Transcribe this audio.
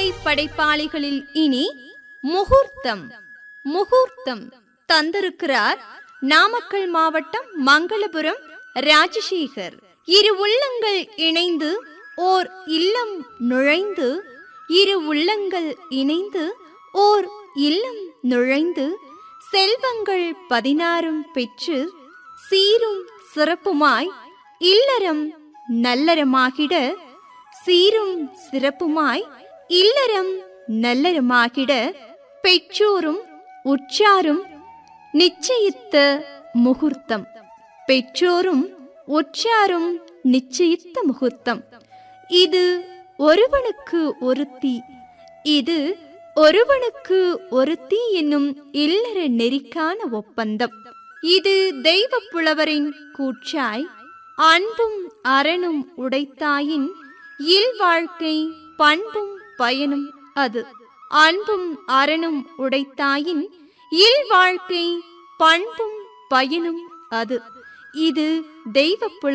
திருமுறை படைப்பாளிகளில் இனி முகூர்த்தம் முகூர்த்தம் தந்திருக்கிறார் நாமக்கல் மாவட்டம் மங்களபுரம் ராஜசேகர் இரு உள்ளங்கள் இணைந்து ஓர் இல்லம் நுழைந்து இரு உள்ளங்கள் இணைந்து ஓர் இல்லம் நுழைந்து செல்வங்கள் பதினாறும் பெற்று சீரும் சிறப்புமாய் இல்லறம் நல்லறமாகிட சீரும் சிறப்புமாய் இல்லறம் நல்லறமாகிட பெற்றோரும் உற்றாரும் நிச்சயித்த முகூர்த்தம் பெற்றோரும் உற்றாரும் நிச்சயித்த முகூர்த்தம் இது ஒருவனுக்கு ஒருத்தி இது ஒருவனுக்கு ஒருத்தி என்னும் இல்லற நெறிக்கான ஒப்பந்தம் இது தெய்வ புலவரின் கூற்றாய் அன்பும் அரணும் உடைத்தாயின் இல் வாழ்க்கை பண்பும் பயனும் அது அன்பும் அரணும் உடைத்தாயின் இல் வாழ்க்கை பண்பும் பயனும் அது இது தெய்வ